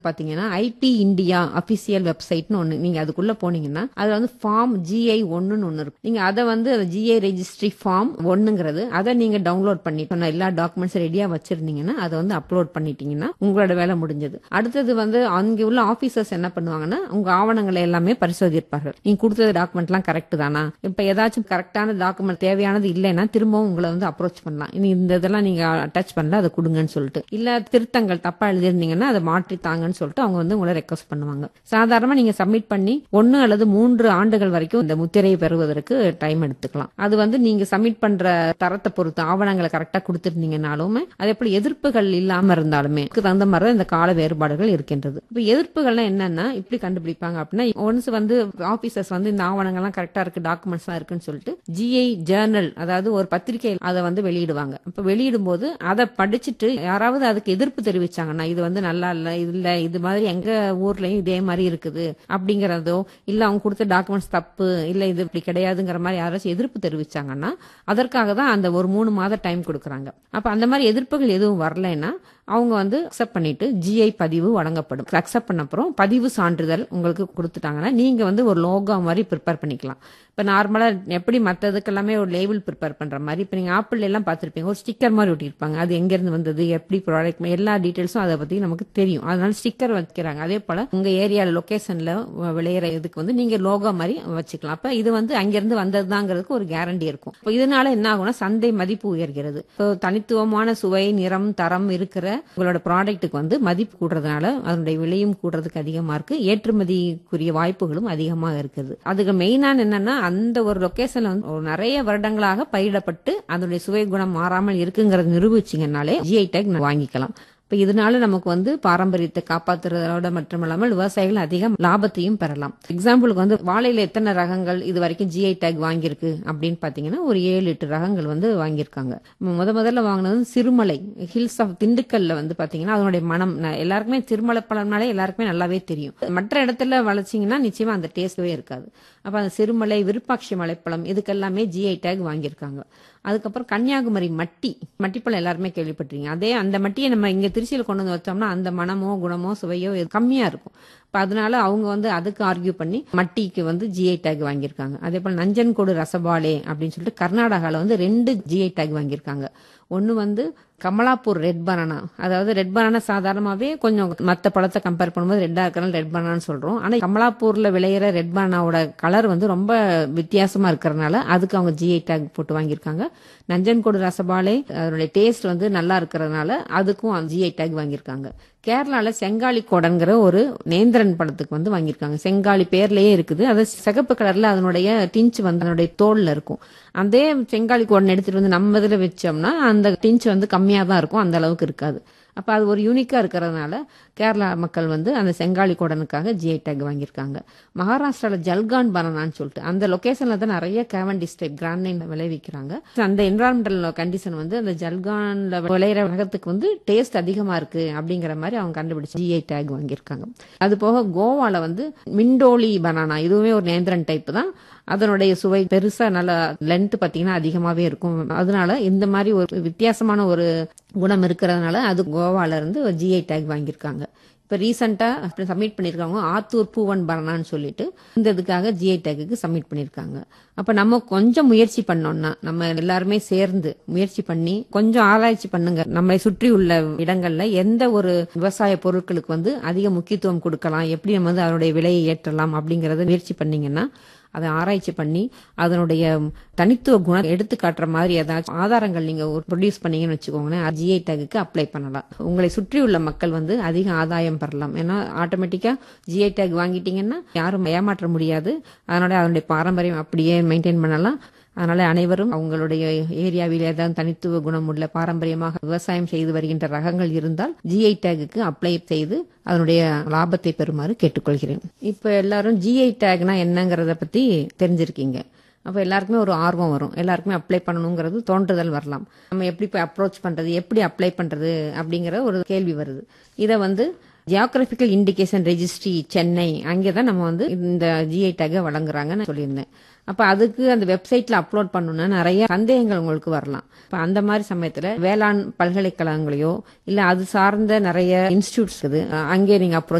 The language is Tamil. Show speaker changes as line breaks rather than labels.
பாத்தீங்கன்னா ஐடி இந்தியா அபிஷியல் வெப்சைட்னு ஒண்ணு நீங்க அதுக்குள்ள போனீங்கன்னா அதுல வந்து ஃபார்ம் ஜிஐ ஒன்னுன்னு ஒண்ணு இருக்கும் நீங்க அதை வந்து ஜிஐ ரெஜிஸ்ட்ரி ஃபார்ம் ஒண்ணுங்கிறது அதை நீங்க டவுன்லோட் பண்ணி சொன்ன எல்லா டாக்குமெண்ட்ஸ் ரெடியா வச்சிருந்தீங்கன்னா அதை வந்து அப்லோட் பண்ணிட்டீங்கன்னா உங்களோட வேலை முடிஞ்சது அடுத்தது வந்து அங்க உள்ள ஆபீசர்ஸ் என்ன பண்ணுவாங்கன்னா உங்க ஆவணங்களை எல்லாமே பரிசோதிப்பார்கள் நீங்க கொடுத்தது டாக்குமெண்ட் எல்லாம் கரெக்ட் தானா இப்ப ஏதாச்சும் கரெக்டான டாக்குமெண்ட் தேவையானது இல்லைன்னா திரும்பவும் உங்களை வந்து அப்ரோச் பண்ணலாம் இனி இந்த இதெல்லாம் நீங்க அட்டாச் பண்ணல அதை கொடுங்கன்னு சொல்லிட்டு இல்ல திருத்தங்கள் தப்பா எழுதிருந்தீங்கன்னா அதை மாற்றி தாங்கன்னு சொல்லிட்டு அவங்க வந்து உங்களை ரெக்வஸ்ட் பண்ணுவாங்க சாதாரணமா நீங்க சப்மிட் பண்ணி ஒன்னு அல்லது மூன்று ஆண்டுகள் வரைக்கும் இந்த முத்திரையை பெறுவதற்கு டைம் எடுத்துக்கலாம் அது வந்து நீங்க சப்மிட் பண்ற தரத்தை பொறுத்து ஆவணங்களை கரெக்டா கொடுத்திருந்தீங்கனாலுமே அதே போல எதிர்ப்புகள் இல்லாம இருந்தாலுமே அதுக்கு தகுந்த மாதிரி தான் இந்த கால வேறுபாடுகள் இருக்கின்றது இப்ப எதிர்ப்புகள்லாம் என்னன்னா இப்படி கண்டுபிடிப்பாங்க அப்படின்னா ஒன்ஸ் வந்து ஆபீசர்ஸ் வந்து இந்த ஆவணங்கள்லாம் கரெக்டா இருக்கு டாக்குமெண்ட்ஸ் எல்லாம் இருக்குன்னு சொல்லிட்டு ஜிஐ ஜேர்னல் அதாவது ஒரு பத்திரிகை அதை வந்து வெளியிடுவாங்க இப்ப வெளியிடும் போது அதை படிச்சுட்டு யாராவது அதுக்கு எதிர்ப்பு தெரிவிச்சாங்கன்னா இது வந்து நல்லா இல்ல இது இல்ல இது மாதிரி எங்க ஊர்லயும் இதே மாதிரி இருக்குது அப்படிங்கறதோ இல்ல அவங்க கொடுத்த டாக்குமெண்ட்ஸ் தப்பு இல்ல இது இப்படி கிடையாதுங்கிற மாதிரி யாராச்சும் எதிர்ப்பு தெரிவிச்சாங்கன்னா அதற்காக தான் அந்த ஒரு மூணு மாத டைம் கொடுக்கறாங்க அப்ப அந்த மாதிரி எதிர்ப்புகள் எதுவும் வரலைன்னா அவங்க வந்து அக்செப்ட் பண்ணிட்டு ஜிஐ பதிவு வழங்கப்படும் அக்செப்ட் பண்ண அப்புறம் பதிவு சான்றிதழ் உங்களுக்கு கொடுத்துட்டாங்கன்னா நீங்க வந்து ஒரு லோகோ மாதிரி ப்ரிப்பேர் பண்ணிக்கலாம் இப்ப நார்மலா எப்படி மத்ததுக்கு எல்லாமே ஒரு லேபிள் ப்ரிப்பேர் பண்ற மாதிரி இப்ப நீங்க ஆப்பிள் எல்லாம் பார்த்திருப்பீங்க ஒரு ஸ்டிக்கர் மாதிரி ஒட்டியிருப்பாங்க அது எங்க இருந்து வந்தது எப்படி ப்ராடக்ட் எல்லா டீடைல்ஸும் அதை பத்தி நமக்கு தெரியும் அதனால ஸ்டிக்கர் வைக்கிறாங்க அதே போல உங்க ஏரியா லொகேஷன்ல விளையிற இதுக்கு வந்து நீங்க லோகோ மாதிரி வச்சுக்கலாம் அப்ப இது வந்து அங்கிருந்து வந்ததுதாங்கிறதுக்கு ஒரு கேரண்டி இருக்கும் இப்ப இதனால என்ன ஆகும்னா சந்தை மதிப்பு உயர்கிறது இப்போ தனித்துவமான சுவை நிறம் தரம் இருக்கிற உங்களோட ப்ராடக்ட்டுக்கு வந்து மதிப்பு கூடுறதுனால அதனுடைய விலையும் கூடுறதுக்கு அதிகமா இருக்கு ஏற்றுமதிக்குரிய வாய்ப்புகளும் அதிகமாக இருக்குது அதுக்கு மெயினான என்னன்னா அந்த ஒரு லொகேஷன்ல வந்து ஒரு நிறைய வருடங்களாக பயிரிடப்பட்டு அதனுடைய சுவை குணம் மாறாமல் இருக்குங்கிறத நிரூபிச்சிங்கனாலே ஜிஐ டேக் வாங்கிக்கலாம் இப்ப இதனால நமக்கு வந்து பாரம்பரியத்தை காப்பாத்துறதோட மட்டுமல்லாமல் விவசாயிகள் அதிகம் லாபத்தையும் பெறலாம் எக்ஸாம்பிளுக்கு வந்து வாழையில எத்தனை ரகங்கள் இது வரைக்கும் ஜிஐ டேக் வாங்கியிருக்கு அப்படின்னு பாத்தீங்கன்னா ஒரு ஏழு எட்டு ரகங்கள் வந்து வாங்கியிருக்காங்க முத முதல்ல வாங்கினது வந்து சிறுமலை ஹில்ஸ் ஆஃப் திண்டுக்கல்ல வந்து பாத்தீங்கன்னா அதனுடைய மனம் ந- எல்லாருக்குமே திருமலை பழம்னாலே எல்லாருக்குமே நல்லாவே தெரியும் மற்ற இடத்துல வளர்ச்சிங்கன்னா நிச்சயமா அந்த டேஸ்டவே இருக்காது அப்ப அந்த சிறுமலை விருப்பாட்சி மலைப்பழம் இதுக்கெல்லாமே ஜிஐ டேக் வாங்கியிருக்காங்க அதுக்கப்புறம் கன்னியாகுமரி மட்டி மட்டிப்பழம் எல்லாருமே கேள்விப்பட்டிருக்கீங்க அதே அந்த மட்டியை நம்ம இங்க திருச்சியில் கொண்டு வந்து வச்சோம்னா அந்த மனமோ குணமோ சுவையோ இது கம்மியா இருக்கும் இப்ப அதனால அவங்க வந்து அதுக்கு ஆர்கியூ பண்ணி மட்டிக்கு வந்து ஜிஐ டேக் வாங்கியிருக்காங்க அதே போல நஞ்சன்கோடு ரசபாலே அப்படின்னு சொல்லிட்டு கர்நாடகால வந்து ரெண்டு ஜிஐ டேக் வாங்கியிருக்காங்க ஒன்னு வந்து கமலாப்பூர் ரெட் பனானா அதாவது ரெட் பனானா சாதாரணமாவே கொஞ்சம் மத்த பழத்தை கம்பேர் பண்ணும்போது ரெட்டா இருக்கறனால ரெட் பனானான்னு சொல்றோம் ஆனா கமலாப்பூர்ல விளையிற ரெட் பனானாவோட கலர் வந்து ரொம்ப வித்தியாசமா இருக்கறனால அதுக்கு அவங்க ஜிஐ டேக் போட்டு வாங்கியிருக்காங்க நஞ்சன்கோடு ரசபாலை அதனுடைய டேஸ்ட் வந்து நல்லா இருக்கறதுனால அதுக்கும் ஜிஐ டேக் வாங்கியிருக்காங்க கேரளால செங்காலி கோடன்கிற ஒரு நேந்திரன் பழத்துக்கு வந்து வாங்கியிருக்காங்க செங்காலி பேர்லயே இருக்குது அது சிகப்பு கலர்ல அதனுடைய டிஞ்ச் வந்து அதனுடைய தோல்ல இருக்கும் அதே செங்காலி கோடன் எடுத்துட்டு வந்து நம்ம இதுல வச்சோம்னா அந்த டிஞ்ச் வந்து கம்மியா தான் இருக்கும் அந்த அளவுக்கு இருக்காது அப்ப அது ஒரு யூனிக்கா இருக்கிறதுனால கேரளா மக்கள் வந்து அந்த செங்காலி கோடனுக்காக ஜிஐ டேக் வாங்கியிருக்காங்க மகாராஷ்டிரால ஜல்கான் பனானான்னு சொல்லிட்டு அந்த லொகேஷன்ல தான் நிறைய கேவண்டிஸ் டைப் கிராண்டைன் விளைவிக்கிறாங்க அந்த என்வரான்மெண்டல் கண்டிஷன் வந்து அந்த ஜல்கான்ல விளையிற ரகத்துக்கு வந்து டேஸ்ட் அதிகமா இருக்கு அப்படிங்கிற மாதிரி அவங்க கண்டுபிடிச்சு ஜிஐ டேக் வாங்கியிருக்காங்க அது போக கோவால வந்து மிண்டோலி பனானா இதுவுமே ஒரு நேந்திரன் டைப் தான் அதனுடைய சுவை பெருசா நல்ல லென்த் பாத்தீங்கன்னா அதிகமாவே இருக்கும் அதனால இந்த மாதிரி ஒரு வித்தியாசமான ஒரு குணம் இருக்கிறதுனால அது கோவால இருந்து ஜிஐ டேக் வாங்கியிருக்காங்க இப்ப ரீசெண்டா சப்மிட் பண்ணிருக்காங்க ஆத்தூர் பூவன் பரணான்னு சொல்லிட்டு இந்த இதுக்காக ஜிஐ டேக்கு சப்மிட் பண்ணிருக்காங்க அப்ப நம்ம கொஞ்சம் முயற்சி பண்ணோம்னா நம்ம எல்லாருமே சேர்ந்து முயற்சி பண்ணி கொஞ்சம் ஆராய்ச்சி பண்ணுங்க நம்மை சுற்றி உள்ள இடங்கள்ல எந்த ஒரு விவசாய பொருட்களுக்கு வந்து அதிக முக்கியத்துவம் கொடுக்கலாம் எப்படி நம்ம வந்து அதனுடைய விலையை ஏற்றலாம் அப்படிங்கறத முயற்சி பண்ணீங்கன்னா அதை ஆராய்ச்சி பண்ணி அதனுடைய தனித்துவ குணம் எடுத்து காட்டுற மாதிரி ஏதாச்சும் ஆதாரங்கள் நீங்க ப்ரொடியூஸ் பண்ணீங்கன்னு வச்சுக்கோங்களேன் ஜிஐ டேகுக்கு அப்ளை பண்ணலாம் உங்களை சுற்றி உள்ள மக்கள் வந்து அதிக ஆதாயம் பெறலாம் ஏன்னா ஆட்டோமேட்டிக்கா ஜிஐ டேக் வாங்கிட்டீங்கன்னா யாரும் ஏமாற்ற முடியாது அதனால அதனுடைய பாரம்பரியம் அப்படியே மெயின்டைன் பண்ணலாம் அதனால அனைவரும் அவங்களுடைய ஏரியாவில் ஏதாவது தனித்துவ குணம் உள்ள பாரம்பரியமாக விவசாயம் செய்து வருகின்ற ரகங்கள் இருந்தால் ஜிஐ டேகுக்கு அப்ளை செய்து அதனுடைய லாபத்தை பெறுமாறு கேட்டுக்கொள்கிறேன் இப்ப எல்லாரும் ஜிஐ டேக்னா என்னங்கறத பத்தி தெரிஞ்சிருக்கீங்க அப்ப எல்லாருக்குமே ஒரு ஆர்வம் வரும் எல்லாருக்குமே அப்ளை பண்ணணுங்கிறது தோன்றுதல் வரலாம் நம்ம எப்படி போய் அப்ரோச் பண்றது எப்படி அப்ளை பண்றது அப்படிங்கிற ஒரு கேள்வி வருது இதை வந்து ஜியோகிராபிக்கல் இண்டிகேஷன் ரெஜிஸ்ட்ரி சென்னை அங்கே தான் நம்ம வந்து இந்த ஜிஐ டேகை வழங்குறாங்கன்னு சொல்லியிருந்தேன் அப்ப அதுக்கு அந்த வெப்சைட்ல அப்லோட் பண்ணணும்னா நிறைய சந்தேகங்கள் உங்களுக்கு வரலாம் இப்ப அந்த மாதிரி சமயத்துல வேளாண் பல்கலைக்கழகங்களையோ இல்ல அது சார்ந்த நிறைய இன்ஸ்டியூட்ஸ் இருக்குது அங்கே நீங்க அப்ரோச்